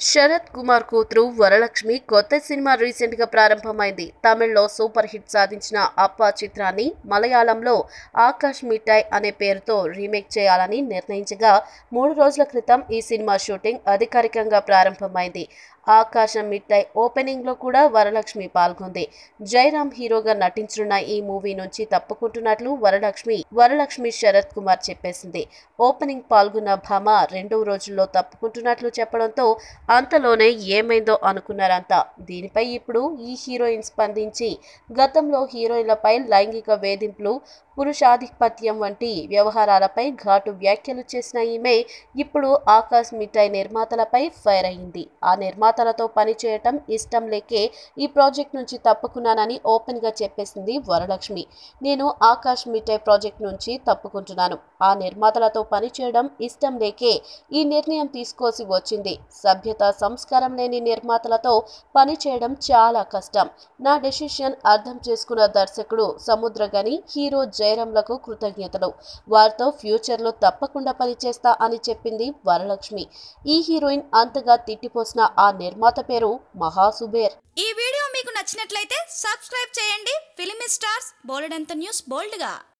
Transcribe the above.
శరత్ కుమార్ కూతురు వరలక్ష్మి కొత్త cinema recent గా ప్రారంభమైంది తమిళ్లో సూపర్ హిట్ సాధించిన అప్ప చిత్రాన్ని మలయాళంలో ఆకాష్ మిఠాయ్ అనే పేరుతో రీమేక్ చేయాలని నిర్ణయించగా మూడు రోజుల క్రితం ఈ సినిమా షూటింగ్ అధికారికంగా ప్రారంభమైంది ఆకాశం మిఠాయ్ ఓపెనింగ్ లో కూడా వరలక్ష్మి పాల్గొంది జయరామ్ హీరోగా నటించనున్న ఈ మూవీ నుంచి తప్పుకుంటున్నట్లు వరలక్ష్మి వరలక్ష్మి శరత్ కుమార్ చెప్పేసింది ఓపెనింగ్ పాల్గొన్న భామ రెండవ రోజుల్లో తప్పుకుంటున్నట్లు చెప్పడంతో అంతలోనే ఏమైందో అనుకున్నారంతా దీనిపై ఇప్పుడు ఈ హీరోయిన్ స్పందించి గతంలో హీరోయిన్లపై లైంగిక వేధింపులు పురుషాధిపత్యం వంటి వ్యవహారాలపై ఘాటు వ్యాఖ్యలు చేసిన ఈమె ఇప్పుడు ఆకాశ్ మిఠాయి నిర్మాతలపై ఫైర్ అయింది ఆ నిర్మాతలతో పనిచేయటం ఇష్టం లేకే ఈ ప్రాజెక్ట్ నుంచి తప్పుకున్నానని ఓపెన్ గా చెప్పేసింది వరలక్ష్మి నేను ఆకాశ్ మిఠాయి ప్రాజెక్ట్ నుంచి తప్పుకుంటున్నాను ఆ నిర్మాతలతో పనిచేయడం ఇష్టం లేకే ఈ నిర్ణయం తీసుకోవాల్సి వచ్చింది సభ్యత సంస్కారం లేని నిర్మాతలతో పనిచేయడం చాలా కష్టం నా డెసిషన్ అర్థం చేసుకున్న దర్శకుడు సముద్రగని హీరో జయరాంలకు కృతజ్ఞతలు వారితో ఫ్యూచర్లో తప్పకుండా పనిచేస్తా అని చెప్పింది వరలక్ష్మి ఈ హీరోయిన్ అంతగా తిట్టిపోసిన ఆ నిర్మాత పేరు మహాసుబేర్ ఈ వీడియో మీకు నచ్చినట్లయితే సబ్స్క్రైబ్ చేయండి ఫిలిమి స్టార్స్ బోలెడంత న్యూస్ బోల్డ్గా